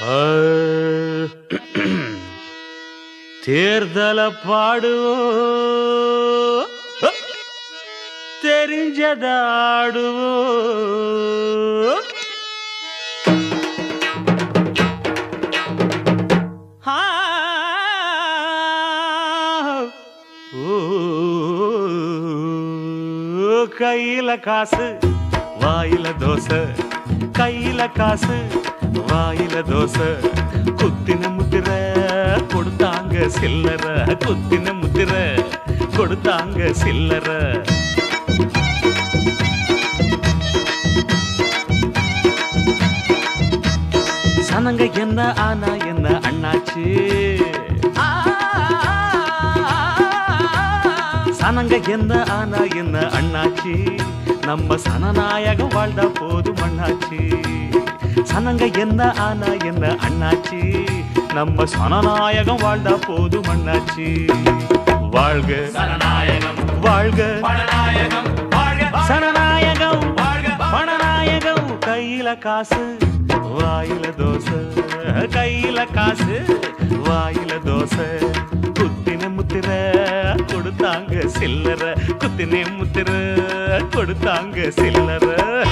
தேர்தல பாடுவோம் தெரிஞ்சதாடுவோம் ஆ, ஓ, கையில காசு வாயில தோசை கையில காசு வாயில தோசை குத்தின முத்திர கொடுத்தாங்க சில்லற குத்தின முத்திர கொடுத்தாங்க சில்லற சனங்க என்ன ஆனா என்ன அண்ணாச்சு சனங்க என்ன ஆனா என்ன அண்ணாச்சி நம்ம சனநாயகம் வாழ்ந்தா போதும் அண்ணாச்சி சனங்க என்ன ஆனா என்ன அண்ணாச்சி நம்ம சனநாயகம் வாழ்ந்தா போதும் அண்ணாச்சி வாழ்க சனநாயகம் வாழ்க பணநாயகம் வாழ்க சனநாயகம் வாழ்க பணநாயகம் கையில காசு வாயில தோசை கையில காசு வாயில தோசை குத்தின முத்திர கொடுத்தாங்க சில்லற குத்தின முத்திர கொடுத்தாங்க சில்லற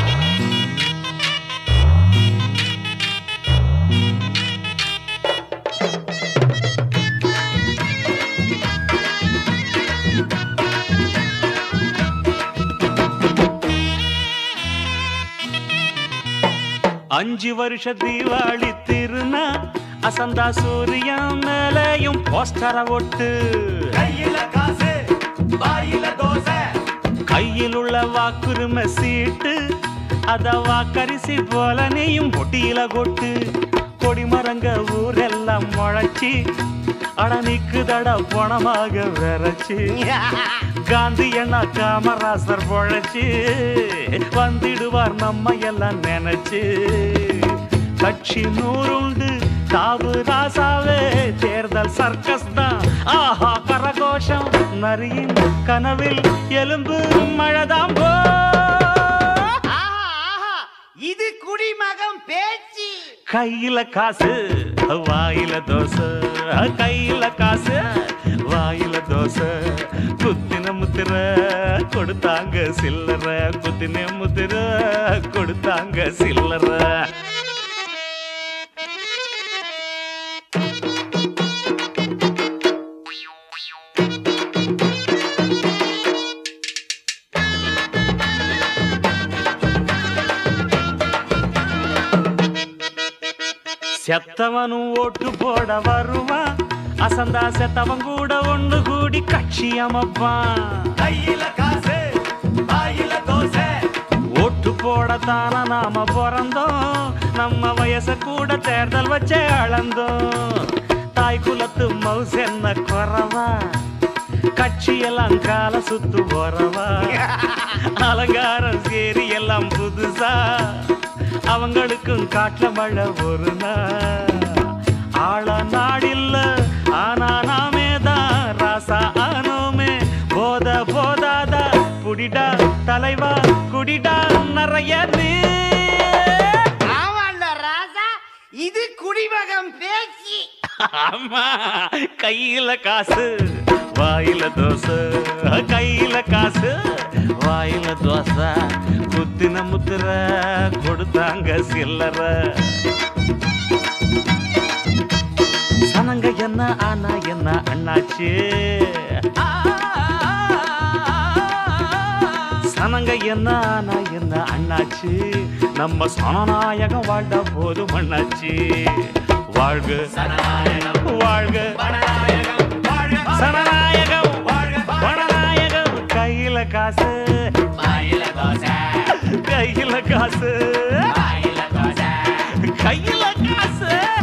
அஞ்சு வருஷ தீபாவளி திருநா அசந்தா சூரியன் மேலையும் போஸ்டர ஒட்டு கையில காசு வாயில தோசை கையில் உள்ள வாக்குரிமை சீட்டு அத வாக்கரிசி போல நீயும் பொட்டியில கொட்டு கொடிமரங்க ஊரெல்லாம் முளைச்சி அட நிக்குதட பணமாக விரைச்சி காந்தி அண்ணா காமராசர் பொழைச்சு வந்திடுவார் நம்ம எல்லாம் நினைச்சு கட்சி நூறுண்டு தாவு ராசாவே தேர்தல் சர்க்கஸ் தான் ஆஹா கரகோஷம் நரியின் கனவில் எலும்பு மழைதாம் போ ஆஹா ஆஹா இது குடிமகம் பேச்சு கையில காசு வாயில தோசை கையில காசு வாயில தோசை குத்தின முத்திர கொடுத்தாங்க சில்லற குத்தின முத்திர கொடுத்தாங்க சில்லற செத்தவனும் ஓட்டு போட வருவான் அசந்தா செத்தவன் கூட ஒண்ணு கூடி கட்சி அமைப்பான் கையில காசு வாயில தோசை ஓட்டு போடத்தான நாம பிறந்தோம் நம்ம வயச கூட தேர்தல் வச்சே அளந்தோம் தாய் குலத்து மவுஸ் என்ன குறவா கட்சியெல்லாம் கால சுத்து போறவா அலங்காரம் சேரி எல்லாம் புதுசா அவங்களுக்கும் காட்டுல மழை ஒரு நாள் ஆள நாடில்ல ஆனா நாமே தான் ராசா ஆனோமே போத போதாதா புடிடா தலைவா குடிடா நிறைய நீ ஆமாண்ட ராசா இது குடிமகம் பேச்சு ஆமா கையில காசு வாயில தோசை கையில காசு வாயில தோசை குத்தின முத்திர கொடுத்தாங்க சில்லற சனங்க என்ன ஆனா என்ன அண்ணாச்சு சனங்க என்ன ஆனா என்ன அண்ணாச்சு நம்ம சனநாயகம் வாழ்ந்தா போதும் அண்ணாச்சு வாழ்க சனநாயகம் வாழ்க பணநாயகம் வாழ்க சனநாயகம் வாழ்க பணநாயகம் கையில காசு வாயில தோசை கையில காசு வாயில தோசை கையில காசு